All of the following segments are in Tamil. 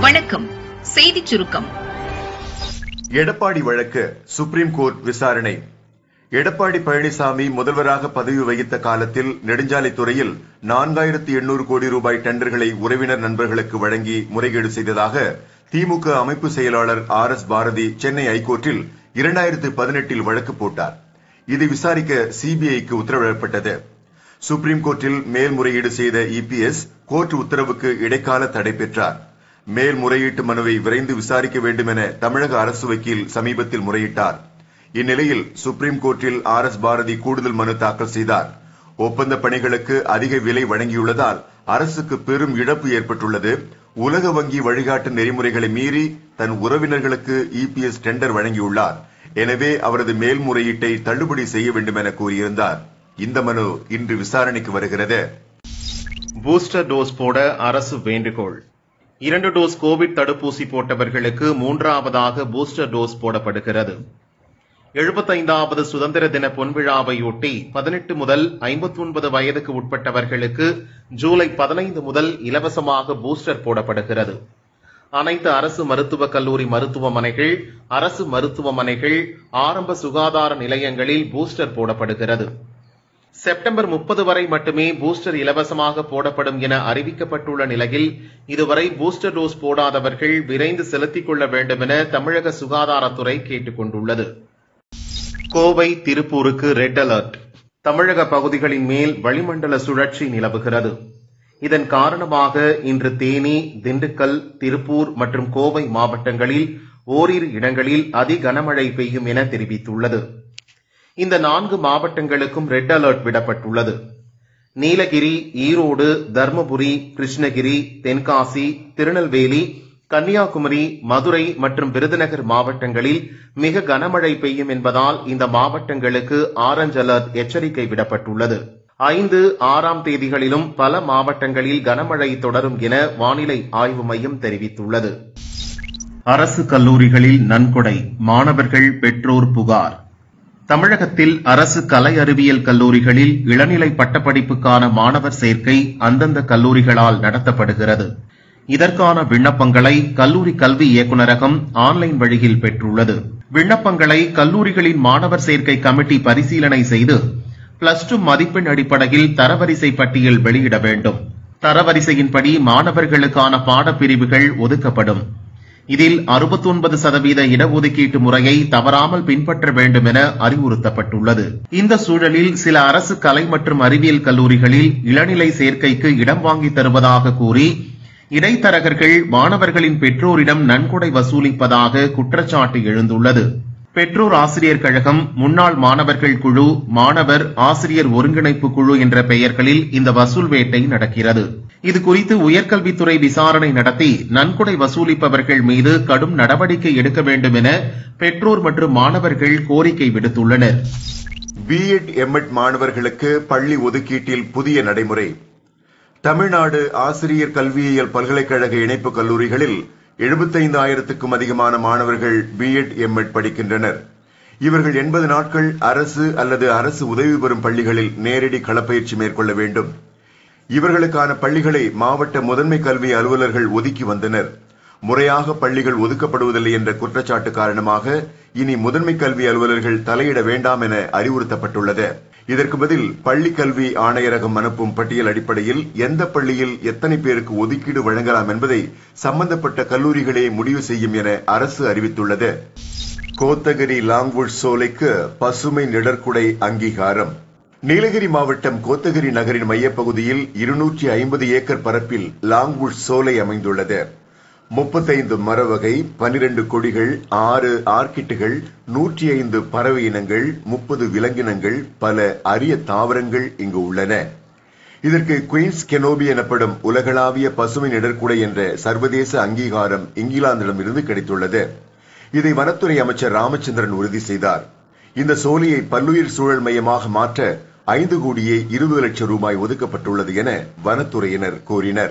வணக்கம் செய்திச் சுருக்கம் எடப்பாடி வழக்கு சுப்ரீம் கோர்ட் விசாரணை எடப்பாடி பழனிசாமி முதல்வராக பதவி வகித்த காலத்தில் நெடுஞ்சாலைத்துறையில் நான்காயிரத்து எண்ணூறு கோடி ரூபாய் டெண்டர்களை உறவினர் நண்பர்களுக்கு வழங்கி முறைகேடு செய்ததாக திமுக அமைப்பு செயலாளர் ஆர் எஸ் பாரதி சென்னை ஐகோர்ட்டில் இரண்டாயிரத்து பதினெட்டில் வழக்கு போட்டார் இதை விசாரிக்க சிபிஐக்கு உத்தரவிடப்பட்டது சுப்ரீம் கோர்ட்டில் மேல்முறையீடு செய்த இபிஎஸ் கோர்ட் உத்தரவுக்கு இடைக்கால தடை பெற்றார் மேல்முறையீட்டு மனுவை விரைந்து விசாரிக்க வேண்டும் என தமிழக அரசு வக்கீல் சமீபத்தில் முறையிட்டார் இந்நிலையில் சுப்ரீம் கோர்ட்டில் ஆர் எஸ் பாரதி கூடுதல் மனு தாக்கல் செய்தார் ஒப்பந்த பணிகளுக்கு அதிக விலை வழங்கியுள்ளதால் அரசுக்கு பெரும் இழப்பு ஏற்பட்டுள்ளது உலக வங்கி வழிகாட்டு நெறிமுறைகளை மீறி தன் உறவினர்களுக்கு இபிஎஸ் டெண்டர் வழங்கியுள்ளார் எனவே அவரது மேல்முறையீட்டை தள்ளுபடி செய்ய வேண்டும் என கூறியிருந்தார் இந்த மனு இன்று விசாரணைக்கு வருகிறது பூஸ்டர் டோஸ் போட அரசு வேண்டுகோள் இரண்டு டோஸ் கோவிட் தடுப்பூசி போட்டவர்களுக்கு மூன்றாவதாக பூஸ்டர் டோஸ் போடப்படுகிறது எழுபத்தைந்தாவது சுதந்திர தின பொன்விழாவையொட்டி பதினெட்டு முதல் ஐம்பத்தி ஒன்பது வயதுக்கு உட்பட்டவர்களுக்கு ஜூலை பதினைந்து முதல் இலவசமாக பூஸ்டர் போடப்படுகிறது அனைத்து அரசு மருத்துவக் கல்லூரி மருத்துவமனைகள் அரசு மருத்துவமனைகள் ஆரம்ப சுகாதார நிலையங்களில் பூஸ்டர் போடப்படுகிறது செப்டம்பர் முப்பது வரை மட்டுமே பூஸ்டர் இலவசமாக போடப்படும் என அறிவிக்கப்பட்டுள்ள நிலையில் இதுவரை பூஸ்டர் டோஸ் போடாதவர்கள் விரைந்து செலுத்திக் கொள்ள வேண்டும் என தமிழக சுகாதாரத்துறை கேட்டுக் கொண்டுள்ளது கோவை திருப்பூருக்கு ரெட் அலர்ட் தமிழக பகுதிகளின் மேல் வளிமண்டல சுழற்சி நிலவுகிறது இதன் காரணமாக இன்று தேனி திண்டுக்கல் திருப்பூர் மற்றும் கோவை மாவட்டங்களில் ஓரிரு இடங்களில் அதி கனமழை பெய்யும் என தெரிவித்துள்ளது இந்த நான்கு மாவட்டங்களுக்கும் ரெட் அலர்ட் விடப்பட்டுள்ளது நீலகிரி ஈரோடு தர்மபுரி கிருஷ்ணகிரி தென்காசி திருநெல்வேலி கன்னியாகுமரி மதுரை மற்றும் விருதுநகர் மாவட்டங்களில் மிக கனமழை பெய்யும் என்பதால் இந்த மாவட்டங்களுக்கு ஆரஞ்ச் அலர்ட் எச்சரிக்கை விடப்பட்டுள்ளது ஐந்து ஆறாம் தேதிகளிலும் பல மாவட்டங்களில் கனமழை தொடரும் என வானிலை ஆய்வு மையம் தெரிவித்துள்ளது அரசு கல்லூரிகளில் நன்கொடை மாணவர்கள் பெற்றோர் புகார் தமிழகத்தில் அரசு கலை அறிவியல் கல்லூரிகளில் இளநிலை பட்டப்படிப்புக்கான மாணவர் சேர்க்கை அந்தந்த கல்லூரிகளால் நடத்தப்படுகிறது இதற்கான விண்ணப்பங்களை கல்லூரி கல்வி இயக்குநரகம் ஆன்லைன் வழியில் பெற்றுள்ளது விண்ணப்பங்களை கல்லூரிகளின் மாணவர் சேர்க்கை கமிட்டி பரிசீலனை செய்து பிளஸ் டூ மதிப்பெண் அடிப்படையில் தரவரிசை பட்டியல் வெளியிட வேண்டும் தரவரிசையின்படி மாணவர்களுக்கான பாடப்பிரிவுகள் ஒதுக்கப்படும் இதில் அறுபத்தொன்பது சதவீத இடஒதுக்கீட்டு முறையை தவறாமல் பின்பற்ற வேண்டும் என அறிவுறுத்தப்பட்டுள்ளது இந்த சூழலில் சில அரசு கலை மற்றும் அறிவியல் கல்லூரிகளில் இளநிலை சேர்க்கைக்கு இடம் வாங்கி தருவதாக கூறி இடைத்தரகர்கள் மாணவர்களின் பெற்றோரிடம் நன்கொடை வசூலிப்பதாக குற்றச்சாட்டு எழுந்துள்ளது பெற்றோர் ஆசிரியர் கழகம் முன்னாள் மாணவர்கள் குழு மாணவர் ஆசிரியர் ஒருங்கிணைப்பு குழு என்ற பெயர்களில் இந்த வசூல் வேட்டை நடக்கிறது இது குறித்து உயர்கல்வித்துறை விசாரணை நடத்தி நன்கொடை வசூலிப்பவர்கள் மீது கடும் நடவடிக்கை எடுக்க வேண்டும் என பெற்றோர் மற்றும் மாணவர்கள் கோரிக்கை விடுத்துள்ளனர் பிஎட் எம்எட் மாணவர்களுக்கு பள்ளி ஒதுக்கீட்டில் புதிய நடைமுறை தமிழ்நாடு ஆசிரியர் கல்வியியல் பல்கலைக்கழக இணைப்பு கல்லூரிகளில் எழுபத்தைந்தாயிரத்துக்கும் அதிகமான மாணவர்கள் பிஎட் எம்எட் படிக்கின்றனர் இவர்கள் எண்பது நாட்கள் அரசு அல்லது அரசு உதவி பெறும் பள்ளிகளில் நேரடி களப்பயிற்சி மேற்கொள்ள வேண்டும் இவர்களுக்கான பள்ளிகளை மாவட்ட முதன்மை கல்வி அலுவலர்கள் ஒதுக்கி வந்தனர் முறையாக பள்ளிகள் ஒதுக்கப்படுவதில்லை என்ற குற்றச்சாட்டு காரணமாக இனி முதன்மை கல்வி அலுவலர்கள் தலையிட வேண்டாம் என அறிவுறுத்தப்பட்டுள்ளது இதற்கு பதில் பள்ளி கல்வி ஆணையரகம் அனுப்பும் பட்டியல் அடிப்படையில் எந்த பள்ளியில் எத்தனை பேருக்கு ஒதுக்கீடு வழங்கலாம் என்பதை சம்பந்தப்பட்ட கல்லூரிகளே முடிவு செய்யும் என அரசு அறிவித்துள்ளது கோத்தகிரி லாங்வுட் சோலைக்கு பசுமை நிழற்குடை அங்கீகாரம் நீலகிரி மாவட்டம் கோத்தகிரி நகரின் மையப்பகுதியில் இருநூற்றி ஐம்பது ஏக்கர் பரப்பில் லாங்வுட் சோலை அமைந்துள்ளது முப்பத்தைந்து மர வகை பனிரெண்டு கொடிகள் ஆறு ஆர்கிட்டுகள் நூற்றி ஐந்து பறவை இனங்கள் முப்பது விலங்கினங்கள் பல அரிய தாவரங்கள் இங்கு உள்ளன இதற்கு குயின்ஸ் கெனோபி எனப்படும் உலகளாவிய பசுமை நிழற்குடை என்ற சர்வதேச அங்கீகாரம் இங்கிலாந்திடமிருந்து கிடைத்துள்ளது இதை வனத்துறை அமைச்சர் ராமச்சந்திரன் உறுதி செய்தார் இந்த சோலையை பல்லுயிர் சூழல் மையமாக மாற்ற ஐந்து கோடியே இருபது லட்சம் ரூபாய் ஒதுக்கப்பட்டுள்ளது என வனத்துறையினர் கூறினர்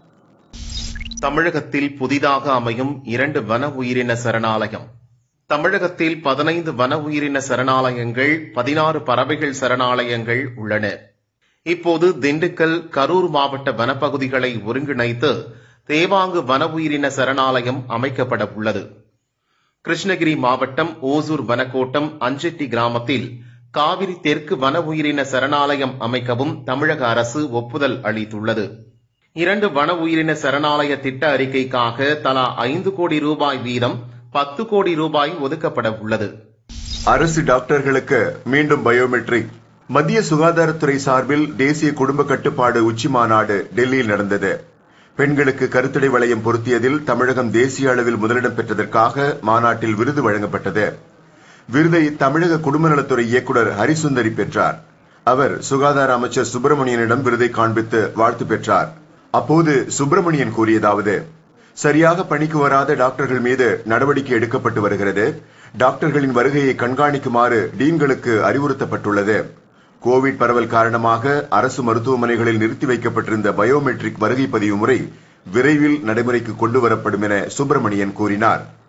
தமிழகத்தில் புதிதாக அமையும் இரண்டு வன உயிரின சரணாலயம் தமிழகத்தில் பதினைந்து வன உயிரின சரணாலயங்கள் பதினாறு பறவைகள் சரணாலயங்கள் உள்ளன இப்போது திண்டுக்கல் கரூர் மாவட்ட வனப்பகுதிகளை ஒருங்கிணைத்து தேவாங்கு வன உயிரின சரணாலயம் அமைக்கப்பட உள்ளது கிருஷ்ணகிரி மாவட்டம் ஓசூர் வனக்கோட்டம் அஞ்செட்டி கிராமத்தில் காவிரி தெற்கு வன உயிரின சரணாலயம் அமைக்கவும் தமிழக அரசு ஒப்புதல் அளித்துள்ளது இரண்டு வன உயிரின சரணாலய திட்ட அறிக்கைக்காக தலா ஐந்து கோடி ரூபாய் வீதம் பத்து கோடி ரூபாய் ஒதுக்கப்பட உள்ளது அரசு டாக்டர்களுக்கு மீண்டும் பயோமெட்ரிக் மத்திய சுகாதாரத்துறை சார்பில் தேசிய குடும்ப கட்டுப்பாடு உச்சி மாநாடு டெல்லியில் நடந்தது பெண்களுக்கு கருத்தடை வளையம் பொருத்தியதில் தமிழகம் தேசிய அளவில் முதலிடம் பெற்றதற்காக மாநாட்டில் விருது வழங்கப்பட்டது விருதை தமிழக குடும்ப நலத்துறை இயக்குநர் ஹரிசுந்தரி பெற்றார் அவர் சுகாதார அமைச்சர் சுப்பிரமணியனிடம் விருதை காண்பித்து வாழ்த்து பெற்றார் அப்போது சுப்பிரமணியன் கூறியதாவது சரியாக பணிக்கு வராத டாக்டர்கள் மீது நடவடிக்கை எடுக்கப்பட்டு வருகிறது டாக்டர்களின் வருகையை கண்காணிக்குமாறு டீன்களுக்கு அறிவுறுத்தப்பட்டுள்ளது கோவிட் பரவல் காரணமாக அரசு மருத்துவமனைகளில் நிறுத்தி வைக்கப்பட்டிருந்த பயோமெட்ரிக் வருகை பதிவு முறை விரைவில் நடைமுறைக்கு கொண்டு வரப்படும் என சுப்பிரமணியன் கூறினார்